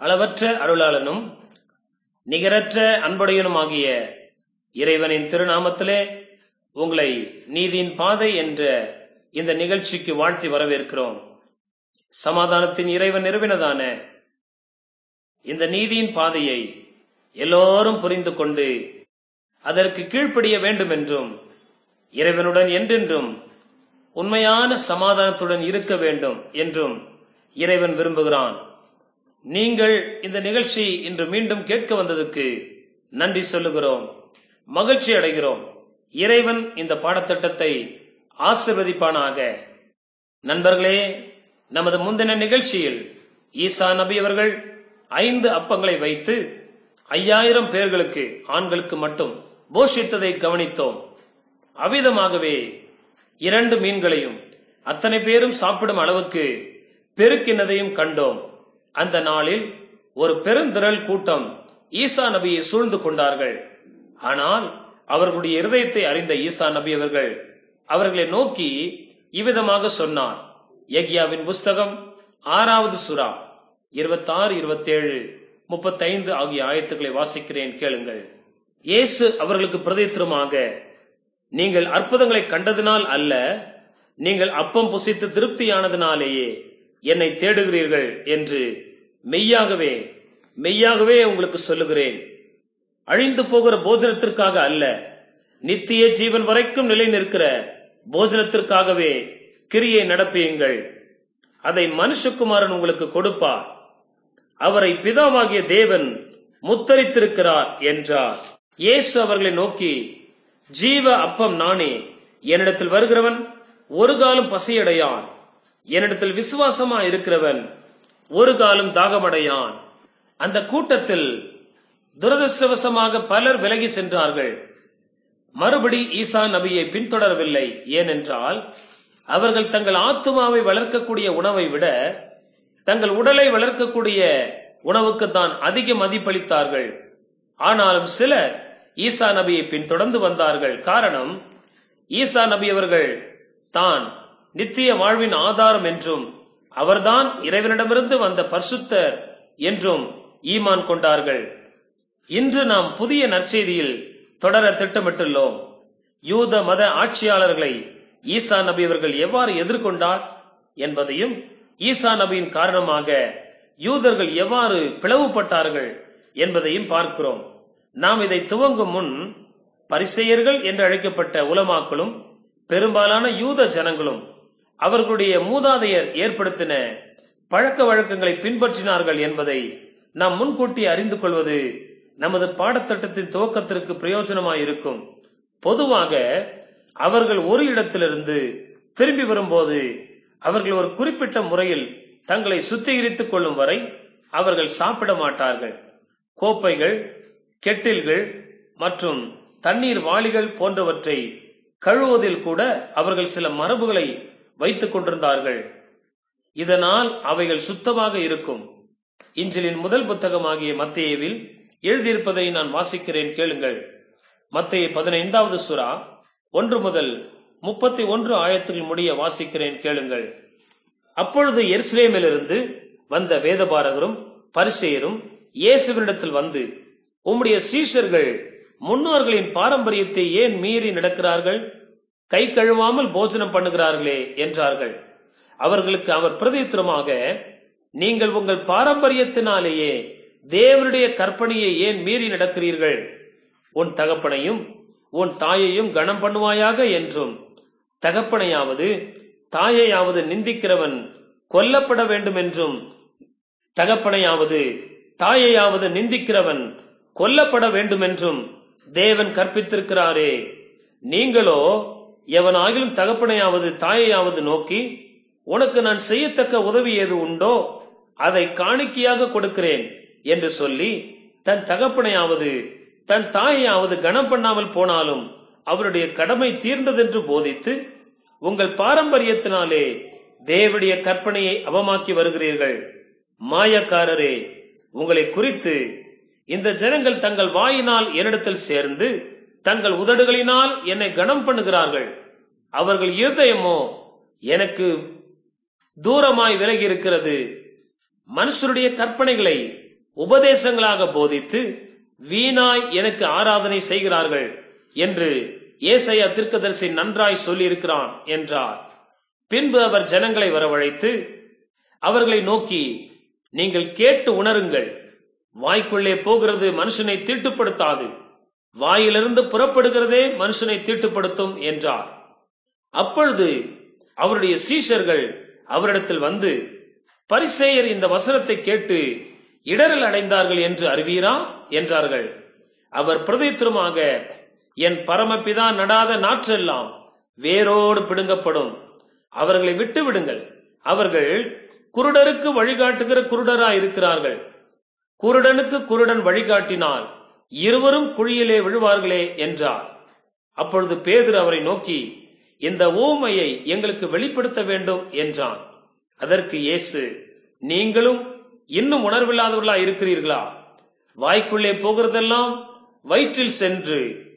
அளவற்ற அருளாளனும் நிகரற்ற அன்புடையனுமாகிய இறைவனின் திருநாமத்திலே உங்களை நீதியின் பாதை என்ற இந்த நிகழ்ச்சிக்கு வாழ்த்தி வரவேற்கிறோம் சமாதானத்தின் இறைவன் நிறுவினதான இந்த நீதியின் பாதையை எல்லோரும் புரிந்து கொண்டு அதற்கு கீழ்ப்படிய வேண்டும் என்றும் இறைவனுடன் என்றென்றும் உண்மையான சமாதானத்துடன் இருக்க வேண்டும் என்றும் இறைவன் விரும்புகிறான் நீங்கள் இந்த நிகழ்ச்சி இன்று மீண்டும் கேட்க வந்ததுக்கு நன்றி சொல்லுகிறோம் மகிழ்ச்சி அடைகிறோம் இறைவன் இந்த பாடத்திட்டத்தை ஆசிர்வதிப்பானாக நண்பர்களே நமது முந்தின நிகழ்ச்சியில் ஈசா நபி அவர்கள் ஐந்து அப்பங்களை வைத்து ஐயாயிரம் பேர்களுக்கு ஆண்களுக்கு மட்டும் போஷித்ததை கவனித்தோம் அவ்விதமாகவே இரண்டு மீன்களையும் அத்தனை பேரும் சாப்பிடும் அளவுக்கு பெருக்கினதையும் கண்டோம் அந்த நாளில் ஒரு பெருந்திரள் கூட்டம் ஈசா நபியை சூழ்ந்து கொண்டார்கள் ஆனால் அவர்களுடைய இருதயத்தை அறிந்த ஈசா நபி அவர்கள் அவர்களை நோக்கி இவ்விதமாக சொன்னார் யக்யாவின் புஸ்தகம் ஆறாவது சுறா இருபத்தாறு இருபத்தேழு முப்பத்தைந்து ஆகிய ஆயத்துக்களை வாசிக்கிறேன் கேளுங்கள் இயேசு அவர்களுக்கு பிரதித்திரமாக நீங்கள் அற்புதங்களை கண்டதினால் அல்ல நீங்கள் அப்பம் புசித்து திருப்தியானதினாலேயே என்னை தேடுகிறீர்கள் என்று மெய்யாகவே மெய்யாகவே உங்களுக்கு சொல்லுகிறேன் அழிந்து போகிற போஜனத்திற்காக அல்ல நித்திய ஜீவன் வரைக்கும் நிலை நிற்கிற போஜனத்திற்காகவே கிரியை நடப்பியுங்கள் அதை மனுஷகுமாரன் உங்களுக்கு கொடுப்பார் அவரை பிதாவாகிய தேவன் முத்தரித்திருக்கிறார் என்றார் இயேசு அவர்களை நோக்கி ஜீவ அப்பம் நானே என்னிடத்தில் வருகிறவன் ஒரு காலம் பசியடையான் என்னிடத்தில் விசுவாசமா இருக்கிறவன் ஒரு காலம் தாகமடையான் அந்த கூட்டத்தில் துரதிருஷ்டவசமாக பலர் விலகி சென்றார்கள் மறுபடி ஈசா நபியை பின்தொடரவில்லை ஏனென்றால் அவர்கள் தங்கள் ஆத்துமாவை வளர்க்கக்கூடிய உணவை விட தங்கள் உடலை வளர்க்கக்கூடிய உணவுக்கு தான் அதிக மதிப்பளித்தார்கள் ஆனாலும் சிலர் ஈசா நபியை பின்தொடர்ந்து வந்தார்கள் காரணம் ஈசா நபி அவர்கள் தான் நித்திய வாழ்வின் ஆதாரம் என்றும் அவர்தான் இறைவனிடமிருந்து வந்த பரிசுத்தர் என்றும் ஈமான் கொண்டார்கள் இன்று நாம் புதிய நற்செய்தியில் தொடர திட்டமிட்டுள்ளோம் யூத மத ஆட்சியாளர்களை ஈசா நபி அவர்கள் எவ்வாறு எதிர்கொண்டார் என்பதையும் ஈசா நபியின் காரணமாக யூதர்கள் எவ்வாறு பிளவுபட்டார்கள் என்பதையும் பார்க்கிறோம் நாம் இதை துவங்கும் முன் பரிசெயர்கள் என்று அழைக்கப்பட்ட உலமாக்களும் பெரும்பாலான யூத ஜனங்களும் அவர்களுடைய மூதாதையர் ஏற்படுத்தின பழக்க வழக்கங்களை பின்பற்றினார்கள் என்பதை நாம் முன்கூட்டி அறிந்து கொள்வது நமது பாடத்திட்டத்தின் துவக்கத்திற்கு பிரயோஜனமாயிருக்கும் பொதுவாக அவர்கள் ஒரு இடத்திலிருந்து திரும்பி வரும்போது அவர்கள் ஒரு குறிப்பிட்ட முறையில் தங்களை சுத்திகரித்துக் கொள்ளும் வரை அவர்கள் சாப்பிட மாட்டார்கள் கோப்பைகள் கெட்டில்கள் மற்றும் தண்ணீர் வாளிகள் போன்றவற்றை கழுவுவதில் கூட அவர்கள் சில மரபுகளை வைத்துக் கொண்டிருந்தார்கள் இதனால் அவைகள் சுத்தமாக இருக்கும் இன்றிலின் முதல் புத்தகமாகிய மத்தியவில் எழுதியிருப்பதை நான் வாசிக்கிறேன் கேளுங்கள் மத்திய பதினைந்தாவது சுறா ஒன்று முதல் முப்பத்தி ஒன்று ஆயத்தில் முடிய வாசிக்கிறேன் கேளுங்கள் அப்பொழுது எருசலேமிலிருந்து வந்த வேதபாரகரும் பரிசெயரும் இயேசுவினிடத்தில் வந்து உம்முடைய சீஷர்கள் முன்னோர்களின் பாரம்பரியத்தை ஏன் மீறி நடக்கிறார்கள் கை கழுவாமல் போஜனம் பண்ணுகிறார்களே என்றார்கள் அவர்களுக்கு அவர் பிரதித்திரமாக நீங்கள் உங்கள் பாரம்பரியத்தினாலேயே தேவனுடைய கற்பனையை ஏன் மீறி நடக்கிறீர்கள் உன் தகப்பனையும் உன் தாயையும் கனம் பண்ணுவாயாக என்றும் தகப்பனையாவது தாயையாவது நிந்திக்கிறவன் கொல்லப்பட வேண்டும் என்றும் தகப்பனையாவது தாயையாவது நிந்திக்கிறவன் கொல்லப்பட வேண்டும் என்றும் தேவன் கற்பித்திருக்கிறாரே நீங்களோ எவனாகிலும் தகப்பனையாவது தாயையாவது நோக்கி உனக்கு நான் செய்யத்தக்க உதவி ஏது உண்டோ அதை காணிக்கையாக கொடுக்கிறேன் என்று சொல்லி தன் தகப்பனையாவது தன் தாயையாவது கனம் பண்ணாமல் போனாலும் அவருடைய கடமை தீர்ந்ததென்று போதித்து உங்கள் பாரம்பரியத்தினாலே தேவடைய கற்பனையை அவமாக்கி வருகிறீர்கள் மாயக்காரரே உங்களை குறித்து இந்த ஜனங்கள் தங்கள் வாயினால் என்னிடத்தில் சேர்ந்து தங்கள் உதடுகளினால் என்னை கனம் பண்ணுகிறார்கள் அவர்கள் இருதயமோ எனக்கு தூரமாய் விலகி இருக்கிறது மனுஷருடைய கற்பனைகளை உபதேசங்களாக போதித்து வீணாய் எனக்கு ஆராதனை செய்கிறார்கள் என்று ஏசையா தீர்க்கதரிசி நன்றாய் சொல்லியிருக்கிறான் என்றார் பின்பு அவர் ஜனங்களை வரவழைத்து அவர்களை நோக்கி நீங்கள் கேட்டு உணருங்கள் வாய்க்குள்ளே போகிறது மனுஷனை தீட்டுப்படுத்தாது வாயிலிருந்து புறப்படுகிறதே மனுஷனை தீட்டுப்படுத்தும் என்றார் அப்பொழுது அவருடைய சீஷர்கள் அவரிடத்தில் வந்து பரிசேயர் இந்த வசனத்தை கேட்டு இடரல் அடைந்தார்கள் என்று அறிவீரா என்றார்கள் அவர் பிரதித்திரமாக என் பரமபிதா நடாத நாற்றெல்லாம் வேரோடு பிடுங்கப்படும் அவர்களை விட்டு விடுங்கள் அவர்கள் குருடருக்கு வழிகாட்டுகிற குருடராய் இருக்கிறார்கள் குருடனுக்கு குருடன் வழிகாட்டினால் இருவரும் குழியிலே விழுவார்களே என்றார் அப்பொழுது பேதுரு அவரை நோக்கி இந்த ஊமையை எங்களுக்கு வெளிப்படுத்த வேண்டும் என்றான் அதற்கு இயேசு நீங்களும் இன்னும் உணர்வில்லாதவர்களா இருக்கிறீர்களா வாய்க்குள்ளே போகிறதெல்லாம் வயிற்றில் சென்று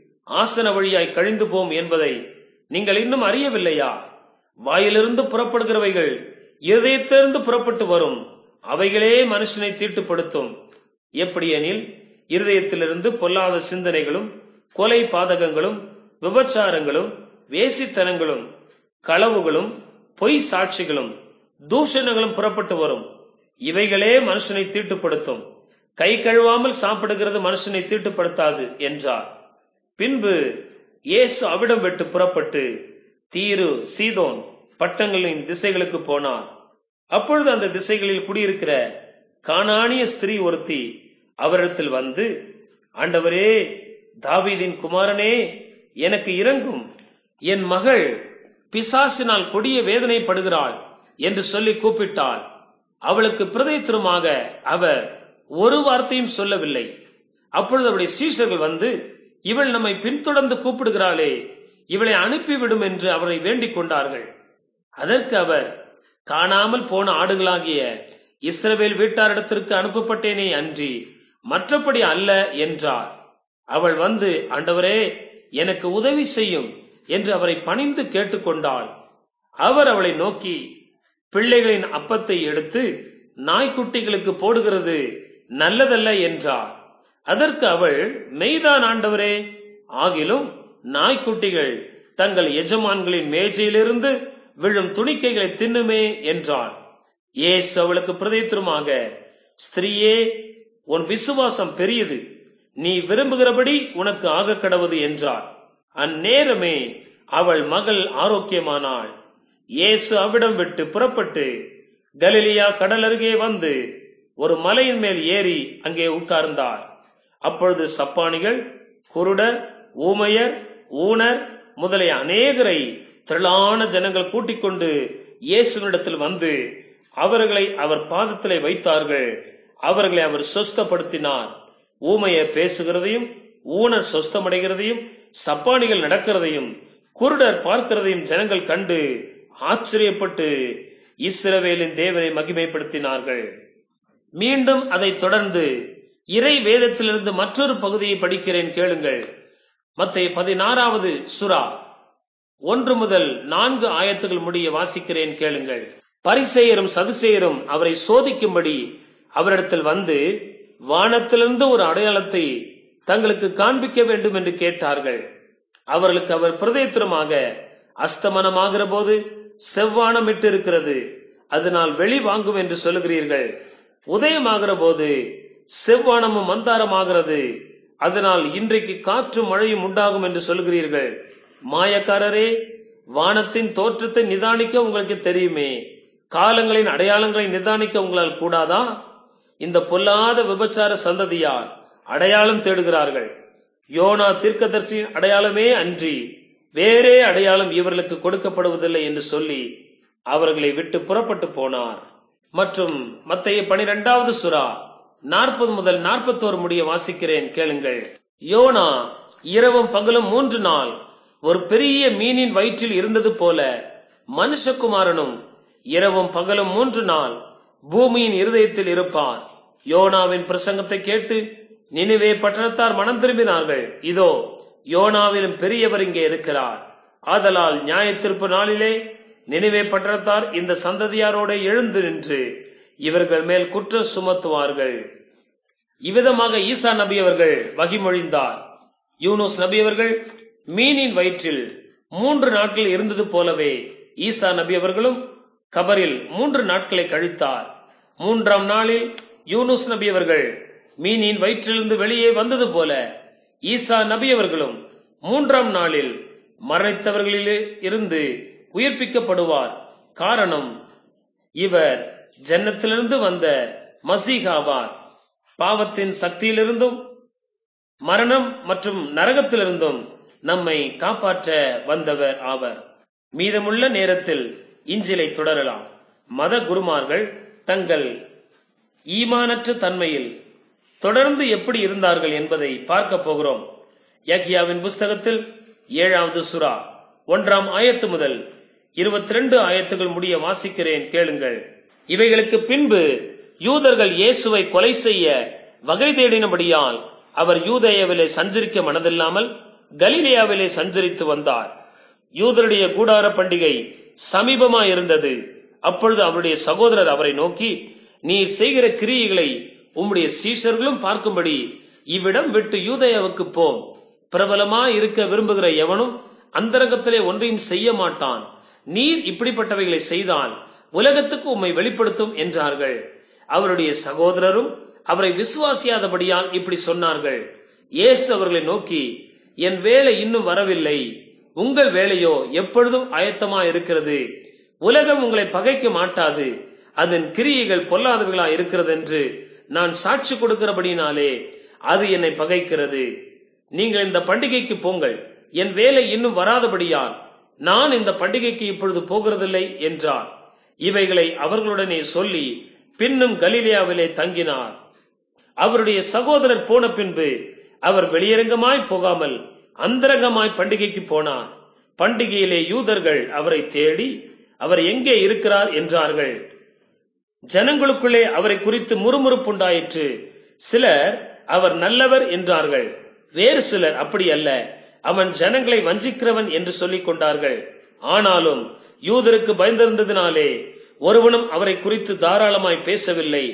ஆசன வழியாய் கழிந்து போம் என்பதை நீங்கள் இன்னும் அறியவில்லையா வாயிலிருந்து புறப்படுகிறவைகள் இருதயத்திலிருந்து புறப்பட்டு வரும் அவைகளே மனுஷனை தீட்டுப்படுத்தும் எப்படியெனில் இருதயத்திலிருந்து பொல்லாத சிந்தனைகளும் கொலை பாதகங்களும் விபச்சாரங்களும் வேசித்தனங்களும் களவுகளும் பொய் சாட்சிகளும் தூஷணங்களும் புறப்பட்டு வரும் இவைகளே மனுஷனை தீட்டுப்படுத்தும் கை கழுவாமல் சாப்பிடுகிறது மனுஷனை தீட்டுப்படுத்தாது என்றார் பின்பு இயேசு அவிடம் விட்டு புறப்பட்டு தீரு சீதோன் பட்டங்களின் திசைகளுக்கு போனார் அப்பொழுது அந்த திசைகளில் குடியிருக்கிற கானானிய ஸ்திரீ ஒருத்தி அவரிடத்தில் வந்து ஆண்டவரே தாவீதின் குமாரனே எனக்கு இறங்கும் என் மகள் பிசாசினால் கொடிய வேதனைப்படுகிறாள் என்று சொல்லி கூப்பிட்டாள் அவளுக்கு பிரதேத்திரமாக அவர் ஒரு வார்த்தையும் சொல்லவில்லை அப்பொழுது அவருடைய சீஷர்கள் வந்து இவள் நம்மை பின்தொடர்ந்து கூப்பிடுகிறாளே இவளை அனுப்பிவிடும் என்று அவரை வேண்டிக் கொண்டார்கள் அதற்கு அவர் காணாமல் போன ஆடுகளாகிய இஸ்ரவேல் வீட்டாரிடத்திற்கு அனுப்பப்பட்டேனே அன்றி மற்றபடி அல்ல என்றார் அவள் வந்து ஆண்டவரே எனக்கு உதவி செய்யும் என்று அவரை பணிந்து கேட்டுக்கொண்டாள் அவர் அவளை நோக்கி பிள்ளைகளின் அப்பத்தை எடுத்து நாய்க்குட்டிகளுக்கு போடுகிறது நல்லதல்ல என்றார் அதற்கு அவள் மெய்தான் ஆண்டவரே ஆகிலும் நாய்க்குட்டிகள் தங்கள் எஜமான்களின் மேஜையிலிருந்து விழும் துணிக்கைகளை தின்னுமே என்றாள் ஏசு அவளுக்கு பிரதித்திரமாக ஸ்திரீயே உன் விசுவாசம் பெரியது நீ விரும்புகிறபடி உனக்கு ஆக கடவுது என்றார் அந்நேரமே அவள் மகள் ஆரோக்கியமானாள் இயேசு அவ்விடம் விட்டு புறப்பட்டு கலிலியா கடல் அருகே வந்து ஒரு மலையின் மேல் ஏறி அங்கே உட்கார்ந்தார் அப்பொழுது சப்பானிகள் குருடர் ஊமையர் ஊனர் முதலிய அநேகரை திரளான ஜனங்கள் கூட்டிக் கொண்டு இயேசுவினிடத்தில் வந்து அவர்களை அவர் பாதத்திலே வைத்தார்கள் அவர்களை அவர் சொஸ்தப்படுத்தினார் ஊமைய பேசுகிறதையும் ஊனர் சொஸ்தமடைகிறதையும் சப்பானிகள் நடக்கிறதையும் குருடர் பார்க்கிறதையும் ஜனங்கள் கண்டு ஆச்சரியப்பட்டு இஸ்ரவேலின் தேவனை மகிமைப்படுத்தினார்கள் மீண்டும் அதை தொடர்ந்து இறை வேதத்திலிருந்து மற்றொரு பகுதியை படிக்கிறேன் கேளுங்கள் மத்திய பதினாறாவது சுறா ஒன்று முதல் நான்கு ஆயத்துகள் முடிய வாசிக்கிறேன் கேளுங்கள் பரிசெயரும் சதுசேயரும் அவரை சோதிக்கும்படி அவரிடத்தில் வந்து வானத்திலிருந்து ஒரு அடையாளத்தை தங்களுக்கு காண்பிக்க வேண்டும் என்று கேட்டார்கள் அவர்களுக்கு அவர் பிரதேத்திரமாக அஸ்தமனமாகிற போது செவ்வானம் இட்டு இருக்கிறது அதனால் வெளி வாங்கும் என்று சொல்லுகிறீர்கள் உதயமாகிற போது செவ்வானமும் மந்தாரமாகிறது அதனால் இன்றைக்கு காற்றும் மழையும் உண்டாகும் என்று சொல்கிறீர்கள் மாயக்காரரே வானத்தின் தோற்றத்தை நிதானிக்க உங்களுக்கு தெரியுமே காலங்களின் அடையாளங்களை நிதானிக்க உங்களால் கூடாதா இந்த பொல்லாத விபச்சார சந்ததியார் அடையாளம் தேடுகிறார்கள் யோனா தீர்க்கதர்சியின் அடையாளமே அன்றி வேறே அடையாளம் இவர்களுக்கு கொடுக்கப்படுவதில்லை என்று சொல்லி அவர்களை விட்டு புறப்பட்டு போனார் மற்றும் மத்திய பனிரெண்டாவது சுறா நாற்பது முதல் நாற்பத்தோரு முடிய வாசிக்கிறேன் கேளுங்கள் யோனா இரவும் பகலும் மூன்று நாள் ஒரு பெரிய மீனின் வயிற்றில் இருந்தது போல மனுஷகுமாரனும் இரவும் பகலும் மூன்று நாள் பூமியின் இருதயத்தில் இருப்பார் யோனாவின் பிரசங்கத்தை கேட்டு நினைவே பட்டணத்தார் மனம் திரும்பினார்கள் இதோ யோனாவிலும் பெரியவர் இங்கே இருக்கிறார் ஆதலால் நியாயத்திருப்பு நாளிலே நினைவே பட்டணத்தார் இந்த சந்ததியாரோட எழுந்து நின்று இவர்கள் மேல் குற்றம் சுமத்துவார்கள் இவ்விதமாக ஈசா நபி அவர்கள் வகிமொழிந்தார் யூனுஸ் நபி அவர்கள் மீனின் வயிற்றில் மூன்று நாட்கள் இருந்தது போலவே ஈசா நபி அவர்களும் கபரில் மூன்று நாட்களை கழித்தார் மூன்றாம் நாளில் யூனுஸ் நபி அவர்கள் மீனின் வயிற்றிலிருந்து வெளியே வந்தது போல ஈசா நபி அவர்களும் மூன்றாம் நாளில் மரணித்தவர்களிலே இருந்து உயிர்ப்பிக்கப்படுவார் காரணம் இவர் ஜன்னத்திலிருந்து வந்த மசீகாவார் பாவத்தின் சக்தியிலிருந்தும் மரணம் மற்றும் நரகத்திலிருந்தும் நம்மை காப்பாற்ற வந்தவர் ஆவர் மீதமுள்ள நேரத்தில் இஞ்சிலை தொடரலாம் மத குருமார்கள் தங்கள் ஈமானற்ற தன்மையில் தொடர்ந்து எப்படி இருந்தார்கள் என்பதை பார்க்க போகிறோம் யக்யாவின் புஸ்தகத்தில் ஏழாவது சுறா ஒன்றாம் ஆயத்து முதல் இருபத்தி ரெண்டு ஆயத்துகள் முடிய வாசிக்கிறேன் கேளுங்கள் இவைகளுக்கு பின்பு யூதர்கள் இயேசுவை கொலை செய்ய வகை தேடினபடியால் அவர் யூதேயாவிலே சஞ்சரிக்க மனதில்லாமல் கலிலேயாவிலே சஞ்சரித்து வந்தார் யூதருடைய கூடார பண்டிகை சமீபமாய் இருந்தது அப்பொழுது அவருடைய சகோதரர் அவரை நோக்கி நீர் செய்கிற கிரியைகளை உம்முடைய சீஷர்களும் பார்க்கும்படி இவ்விடம் விட்டு யூதேயாவுக்கு போம் பிரபலமாய் இருக்க விரும்புகிற எவனும் அந்தரங்கத்திலே ஒன்றையும் செய்ய மாட்டான் நீர் இப்படிப்பட்டவைகளை செய்தால் உலகத்துக்கு உம்மை வெளிப்படுத்தும் என்றார்கள் அவருடைய சகோதரரும் அவரை விசுவாசியாதபடியால் இப்படி சொன்னார்கள் இயேசு அவர்களை நோக்கி என் வேலை இன்னும் வரவில்லை உங்கள் வேலையோ எப்பொழுதும் ஆயத்தமா இருக்கிறது உலகம் உங்களை பகைக்க மாட்டாது அதன் கிரியைகள் பொல்லாதவைகளா இருக்கிறது என்று நான் சாட்சி கொடுக்கிறபடினாலே அது என்னை பகைக்கிறது நீங்கள் இந்த பண்டிகைக்கு போங்கள் என் வேலை இன்னும் வராதபடியால் நான் இந்த பண்டிகைக்கு இப்பொழுது போகிறதில்லை என்றார் இவைகளை அவர்களுடனே சொல்லி பின்னும் கலிலியாவிலே தங்கினார் அவருடைய சகோதரர் போன பின்பு அவர் வெளியரங்கமாய் போகாமல் அந்தரங்கமாய் பண்டிகைக்கு போனார் பண்டிகையிலே யூதர்கள் அவரை தேடி அவர் எங்கே இருக்கிறார் என்றார்கள் ஜனங்களுக்குள்ளே அவரை குறித்து முறுமுறுப்புண்டாயிற்று சிலர் அவர் நல்லவர் என்றார்கள் வேறு சிலர் அப்படி அல்ல அவன் ஜனங்களை வஞ்சிக்கிறவன் என்று சொல்லிக் கொண்டார்கள் ஆனாலும் யூதருக்கு பயந்திருந்ததினாலே ஒருவனும் அவரை குறித்து தாராளமாய் பேசவில்லை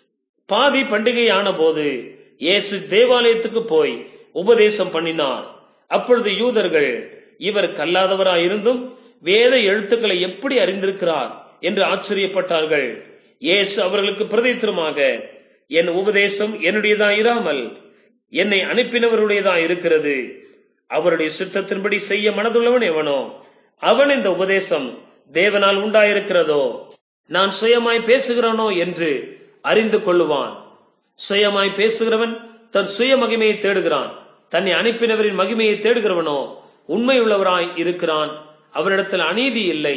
பாதி பண்டிகை ஆன போது இயேசு தேவாலயத்துக்கு போய் உபதேசம் பண்ணினார் அப்பொழுது யூதர்கள் இவர் கல்லாதவராயிருந்தும் வேத எழுத்துக்களை எப்படி அறிந்திருக்கிறார் என்று ஆச்சரியப்பட்டார்கள் இயேசு அவர்களுக்கு பிரதித்திரமாக என் உபதேசம் என்னுடையதா இராமல் என்னை அனுப்பினவருடையதா இருக்கிறது அவருடைய சித்தத்தின்படி செய்ய மனதுள்ளவன் எவனோ அவன் இந்த உபதேசம் தேவனால் உண்டாயிருக்கிறதோ நான் சுயமாய் பேசுகிறவனோ என்று அறிந்து கொள்ளுவான் சுயமாய் பேசுகிறவன் தன் சுய மகிமையை தேடுகிறான் தன்னை அனுப்பினவரின் மகிமையை தேடுகிறவனோ உண்மையுள்ளவராய் இருக்கிறான் அவனிடத்தில் அநீதி இல்லை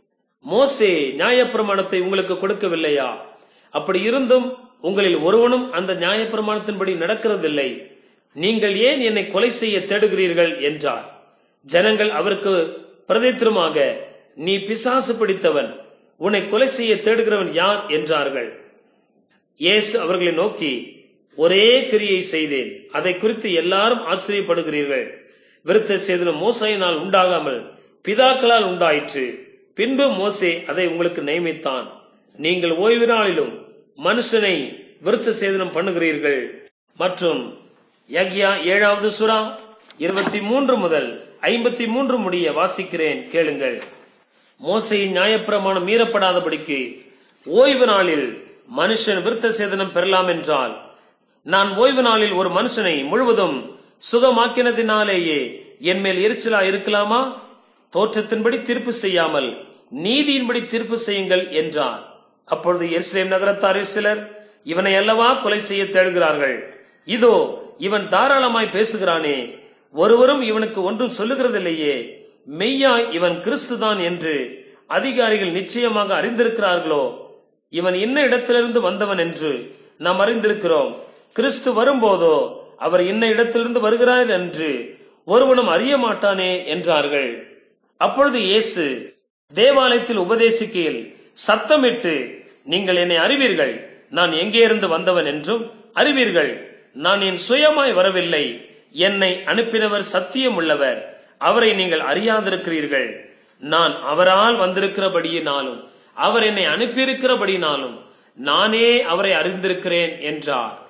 மோசே நியாயப்பிரமாணத்தை உங்களுக்கு கொடுக்கவில்லையா அப்படி இருந்தும் உங்களில் ஒருவனும் அந்த நியாயப்பிரமாணத்தின்படி நடக்கிறதில்லை நீங்கள் ஏன் என்னை கொலை செய்ய தேடுகிறீர்கள் என்றார் ஜனங்கள் அவருக்கு பிரதித்திரமாக நீ பிசாசு பிடித்தவன் உன்னை கொலை செய்ய தேடுகிறவன் யார் என்றார்கள் இயேசு அவர்களை நோக்கி ஒரே கிரியை செய்தேன் அதை குறித்து எல்லாரும் ஆச்சரியப்படுகிறீர்கள் விருத்த சேதனம் மோசையினால் உண்டாகாமல் பிதாக்களால் உண்டாயிற்று பின்பு மோசே அதை உங்களுக்கு நியமித்தான் நீங்கள் ஓய்வு நாளிலும் மனுஷனை விருத்த சேதனம் பண்ணுகிறீர்கள் மற்றும் யக்யா ஏழாவது சுறா இருபத்தி மூன்று முதல் ஐம்பத்தி மூன்று முடிய வாசிக்கிறேன் கேளுங்கள் மோசையின் நியாயப்பிரமாணம் மீறப்படாதபடிக்கு ஓய்வு நாளில் மனுஷன் விருத்த சேதனம் பெறலாம் என்றால் நான் ஓய்வு நாளில் ஒரு மனுஷனை முழுவதும் சுகமாக்கினதினாலேயே என் மேல் எரிச்சலா இருக்கலாமா தோற்றத்தின்படி தீர்ப்பு செய்யாமல் நீதியின்படி தீர்ப்பு செய்யுங்கள் என்றார் அப்பொழுது எருசலேம் நகரத்தாரில் சிலர் இவனை அல்லவா கொலை செய்ய தேடுகிறார்கள் இதோ இவன் தாராளமாய் பேசுகிறானே ஒருவரும் இவனுக்கு ஒன்றும் சொல்லுகிறதில்லையே மெய்யாய் இவன் கிறிஸ்துதான் என்று அதிகாரிகள் நிச்சயமாக அறிந்திருக்கிறார்களோ இவன் என்ன இடத்திலிருந்து வந்தவன் என்று நாம் அறிந்திருக்கிறோம் கிறிஸ்து வரும்போதோ அவர் இன்ன இடத்திலிருந்து வருகிறார் என்று ஒருவனும் அறிய மாட்டானே என்றார்கள் அப்பொழுது இயேசு தேவாலயத்தில் உபதேசிக்கையில் சத்தமிட்டு நீங்கள் என்னை அறிவீர்கள் நான் எங்கே இருந்து வந்தவன் என்றும் அறிவீர்கள் நான் என் சுயமாய் வரவில்லை என்னை அனுப்பினவர் சத்தியம் உள்ளவர் அவரை நீங்கள் அறியாதிருக்கிறீர்கள் நான் அவரால் வந்திருக்கிறபடியினாலும் அவர் என்னை அனுப்பியிருக்கிறபடினாலும் நானே அவரை அறிந்திருக்கிறேன் என்றார்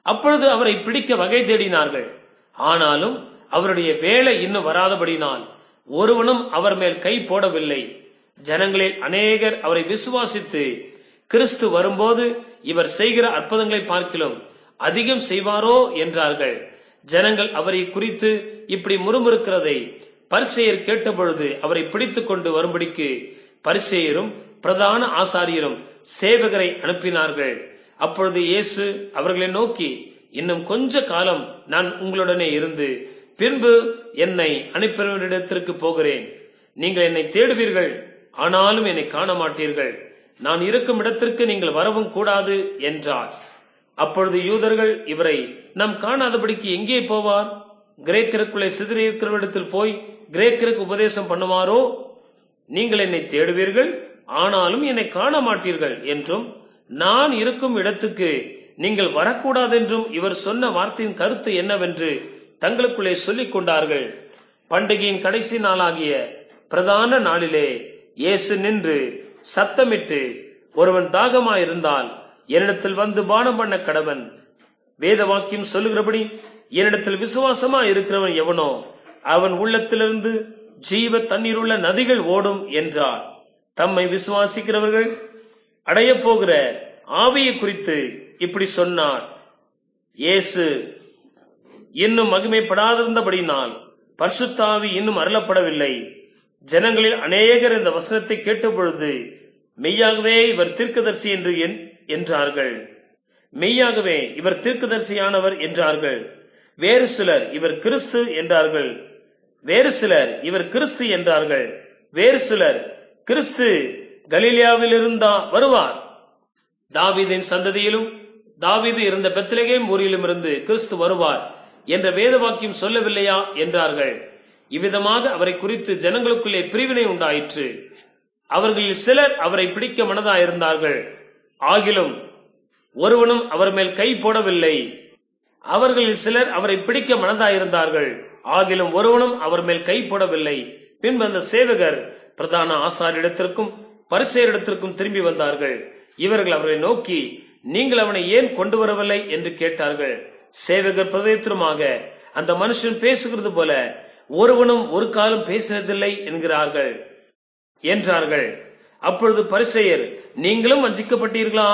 அப்பொழுது அவரை பிடிக்க வகை தேடினார்கள் ஆனாலும் அவருடைய வேலை இன்னும் வராதபடினால் ஒருவனும் அவர் மேல் கை போடவில்லை ஜனங்களில் அநேகர் அவரை விசுவாசித்து கிறிஸ்து வரும்போது இவர் செய்கிற அற்புதங்களை பார்க்கிலும் அதிகம் செய்வாரோ என்றார்கள் ஜனங்கள் அவரை குறித்து இப்படி முறுமுறுக்கிறதை பரிசெயர் கேட்டபொழுது அவரை பிடித்துக் கொண்டு வரும்படிக்கு பரிசேயரும் பிரதான ஆசாரியரும் சேவகரை அனுப்பினார்கள் அப்பொழுது இயேசு அவர்களை நோக்கி இன்னும் கொஞ்ச காலம் நான் உங்களுடனே இருந்து பின்பு என்னை அனுப்பினரிடத்திற்கு போகிறேன் நீங்கள் என்னை தேடுவீர்கள் ஆனாலும் என்னை காண மாட்டீர்கள் நான் இருக்கும் இடத்திற்கு நீங்கள் வரவும் கூடாது என்றார் அப்பொழுது யூதர்கள் இவரை நாம் காணாதபடிக்கு எங்கே போவார் கிரேக்கருக்குள்ளே சிதறியிருக்கிறவரிடத்தில் போய் கிரேக்கருக்கு உபதேசம் பண்ணுவாரோ நீங்கள் என்னை தேடுவீர்கள் ஆனாலும் என்னை காண மாட்டீர்கள் என்றும் நான் இருக்கும் இடத்துக்கு நீங்கள் வரக்கூடாதென்றும் இவர் சொன்ன வார்த்தையின் கருத்து என்னவென்று தங்களுக்குள்ளே சொல்லிக் கொண்டார்கள் பண்டிகையின் கடைசி நாளாகிய பிரதான நாளிலே இயேசு நின்று சத்தமிட்டு ஒருவன் தாகமாயிருந்தால் என்னிடத்தில் வந்து பானம் பண்ண கடவன் வேத வாக்கியம் சொல்லுகிறபடி என்னிடத்தில் விசுவாசமா இருக்கிறவன் எவனோ அவன் உள்ளத்திலிருந்து ஜீவ தண்ணீருள்ள நதிகள் ஓடும் என்றார் தம்மை விசுவாசிக்கிறவர்கள் அடைய போகிற ஆவியை குறித்து இப்படி சொன்னார் இயேசு இன்னும் மகிமைப்படாதிருந்தபடினால் பரிசுத்தாவி இன்னும் அருளப்படவில்லை ஜனங்களில் அநேகர் இந்த வசனத்தை கேட்டபொழுது மெய்யாகவே இவர் தீர்க்கதரிசி என்று என்- என்றார்கள் மெய்யாகவே இவர் தீர்க்கதரிசியானவர் என்றார்கள் வேறு சிலர் இவர் கிறிஸ்து என்றார்கள் வேறு சிலர் இவர் கிறிஸ்து என்றார்கள் வேறு சிலர் கிறிஸ்து கலிலியாவிலிருந்தா வருவார் தாவீதின் சந்ததியிலும் தாவீது இருந்த பெத்லகேம் ஊரிலும் இருந்து கிறிஸ்து வருவார் என்ற வேத வாக்கியம் சொல்லவில்லையா என்றார்கள் இவ்விதமாக அவரை குறித்து ஜனங்களுக்குள்ளே பிரிவினை உண்டாயிற்று அவர்களில் சிலர் அவரை பிடிக்க மனதாயிருந்தார்கள் ஆகிலும் ஒருவனும் அவர் மேல் கை போடவில்லை அவர்களில் சிலர் அவரை பிடிக்க மனதாயிருந்தார்கள் ஆகிலும் ஒருவனும் அவர் மேல் கை போடவில்லை பின்பு அந்த சேவகர் பிரதான ஆசாரிடத்திற்கும் பரிசேரிடத்திற்கும் திரும்பி வந்தார்கள் இவர்கள் அவரை நோக்கி நீங்கள் அவனை ஏன் கொண்டு வரவில்லை என்று கேட்டார்கள் சேவகர் பிரதேத்திரமாக அந்த மனுஷன் பேசுகிறது போல ஒருவனும் ஒரு காலம் பேசினதில்லை என்கிறார்கள் என்றார்கள் அப்பொழுது பரிசேயர் நீங்களும் வஞ்சிக்கப்பட்டீர்களா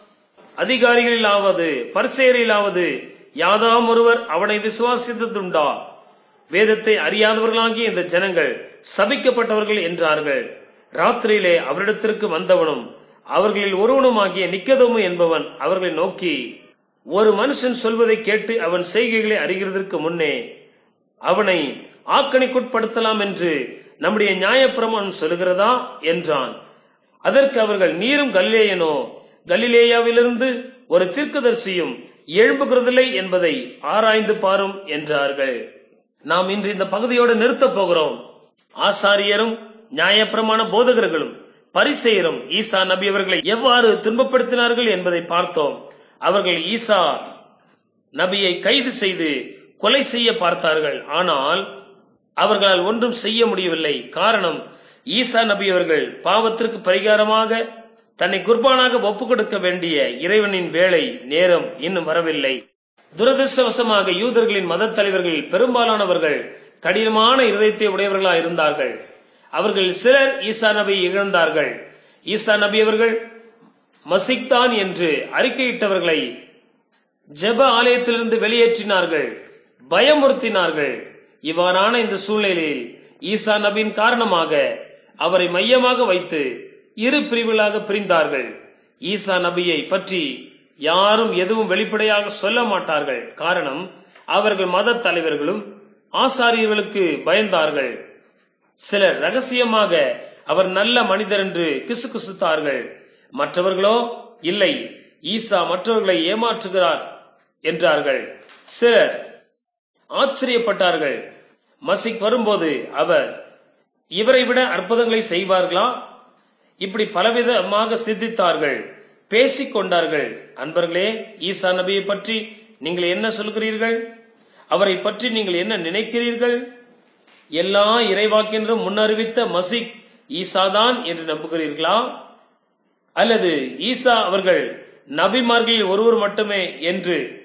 அதிகாரிகளிலாவது பரிசேயரிலாவது யாதாம் ஒருவர் அவனை விசுவாசித்ததுண்டா வேதத்தை அறியாதவர்களாகிய இந்த ஜனங்கள் சபிக்கப்பட்டவர்கள் என்றார்கள் ராத்திரியிலே அவரிடத்திற்கு வந்தவனும் அவர்களில் ஒருவனுமாகிய நிக்கதோமு என்பவன் அவர்களை நோக்கி ஒரு மனுஷன் சொல்வதை கேட்டு அவன் செய்கைகளை அறிகிறதற்கு முன்னே அவனை ஆக்கணிக்குட்படுத்தலாம் என்று நம்முடைய நியாயப்பிரமாணம் சொல்லுகிறதா என்றான் அதற்கு அவர்கள் நீரும் கலிலேயனோ கலிலேயாவிலிருந்து ஒரு தீர்க்கதரிசியும் எழும்புகிறதில்லை என்பதை ஆராய்ந்து பாரும் என்றார்கள் நாம் இன்று இந்த பகுதியோடு நிறுத்தப் போகிறோம் ஆசாரியரும் நியாயப்பிரமாண போதகர்களும் பரிசெயரும் ஈசா நபி அவர்களை எவ்வாறு துன்பப்படுத்தினார்கள் என்பதை பார்த்தோம் அவர்கள் ஈசா நபியை கைது செய்து கொலை செய்ய பார்த்தார்கள் ஆனால் அவர்களால் ஒன்றும் செய்ய முடியவில்லை காரணம் ஈசா நபி அவர்கள் பாவத்திற்கு பரிகாரமாக தன்னை குர்பானாக ஒப்புக் கொடுக்க வேண்டிய இறைவனின் வேலை நேரம் இன்னும் வரவில்லை துரதிருஷ்டவசமாக யூதர்களின் மத தலைவர்கள் பெரும்பாலானவர்கள் கடினமான இருதயத்தை உடையவர்களாக இருந்தார்கள் அவர்கள் சிலர் ஈசா நபி இழந்தார்கள் ஈசா நபி அவர்கள் மசிக்தான் என்று அறிக்கையிட்டவர்களை ஜெப ஆலயத்திலிருந்து வெளியேற்றினார்கள் பயமுறுத்தினார்கள் இவ்வாறான இந்த சூழ்நிலையில் ஈசா நபியின் காரணமாக அவரை மையமாக வைத்து இரு பிரிவுகளாக பிரிந்தார்கள் ஈசா நபியை பற்றி யாரும் எதுவும் வெளிப்படையாக சொல்ல மாட்டார்கள் காரணம் அவர்கள் மத தலைவர்களும் ஆசாரியர்களுக்கு பயந்தார்கள் சிலர் ரகசியமாக அவர் நல்ல மனிதர் என்று கிசுகிசுத்தார்கள் மற்றவர்களோ இல்லை ஈசா மற்றவர்களை ஏமாற்றுகிறார் என்றார்கள் சிலர் ஆச்சரியப்பட்டார்கள் மசிக் வரும்போது அவர் இவரை விட அற்புதங்களை செய்வார்களா இப்படி பலவிதமாக சிந்தித்தார்கள் பேசிக் கொண்டார்கள் அன்பர்களே ஈசா நபியை பற்றி நீங்கள் என்ன சொல்கிறீர்கள் அவரை பற்றி நீங்கள் என்ன நினைக்கிறீர்கள் எல்லா இறைவாக்கினரும் முன்னறிவித்த மசிக் ஈசாதான் என்று நம்புகிறீர்களா அல்லது ஈசா அவர்கள் நபிமார்களில் ஒருவர் மட்டுமே என்று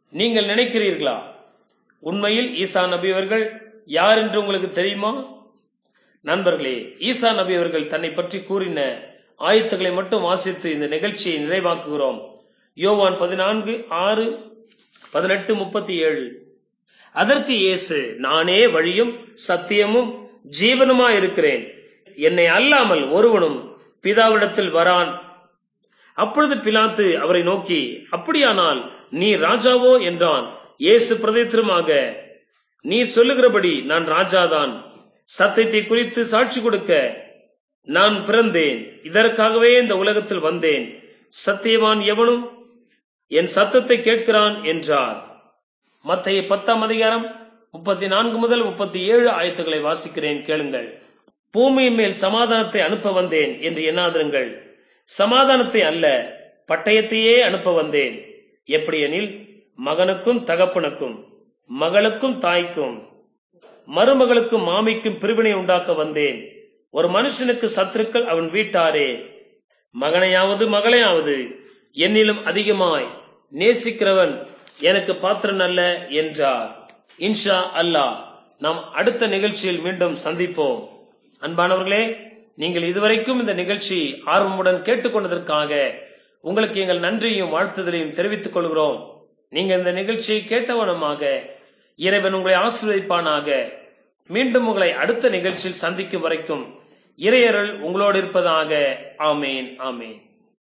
நீங்கள் நினைக்கிறீர்களா உண்மையில் ஈசா நபி அவர்கள் யார் என்று உங்களுக்கு தெரியுமா நண்பர்களே ஈசா நபி அவர்கள் தன்னை பற்றி கூறின ஆயத்துக்களை மட்டும் வாசித்து இந்த நிகழ்ச்சியை நிறைவாக்குகிறோம் யோவான் பதினான்கு ஆறு பதினெட்டு முப்பத்தி ஏழு அதற்கு இயேசு நானே வழியும் சத்தியமும் ஜீவனுமா இருக்கிறேன் என்னை அல்லாமல் ஒருவனும் பிதாவிடத்தில் வரான் அப்பொழுது பிலாத்து அவரை நோக்கி அப்படியானால் நீ ராஜாவோ என்றான் இயேசு பிரதித்திரமாக நீர் சொல்லுகிறபடி நான் ராஜாதான் சத்தியத்தை குறித்து சாட்சி கொடுக்க நான் பிறந்தேன் இதற்காகவே இந்த உலகத்தில் வந்தேன் சத்தியவான் எவனும் என் சத்தத்தை கேட்கிறான் என்றார் மத்திய பத்தாம் அதிகாரம் முப்பத்தி நான்கு முதல் முப்பத்தி ஏழு ஆயத்துக்களை வாசிக்கிறேன் கேளுங்கள் பூமியின் மேல் சமாதானத்தை அனுப்ப வந்தேன் என்று எண்ணாதிருங்கள் சமாதானத்தை அல்ல பட்டயத்தையே அனுப்ப வந்தேன் எப்படியெனில் மகனுக்கும் தகப்பனுக்கும் மகளுக்கும் தாய்க்கும் மருமகளுக்கும் மாமிக்கும் பிரிவினை உண்டாக்க வந்தேன் ஒரு மனுஷனுக்கு சத்துருக்கள் அவன் வீட்டாரே மகனையாவது மகளையாவது என்னிலும் அதிகமாய் நேசிக்கிறவன் எனக்கு பாத்திரன் அல்ல என்றார் இன்ஷா அல்லாஹ் நாம் அடுத்த நிகழ்ச்சியில் மீண்டும் சந்திப்போம் அன்பானவர்களே நீங்கள் இதுவரைக்கும் இந்த நிகழ்ச்சி ஆர்வமுடன் கேட்டுக்கொண்டதற்காக உங்களுக்கு எங்கள் நன்றியும் வாழ்த்துதலையும் தெரிவித்துக் கொள்கிறோம் நீங்க இந்த நிகழ்ச்சியை கேட்டவனமாக இறைவன் உங்களை ஆசீர்வதிப்பானாக மீண்டும் உங்களை அடுத்த நிகழ்ச்சியில் சந்திக்கும் வரைக்கும் இறையருள் உங்களோடு இருப்பதாக ஆமேன் ஆமேன்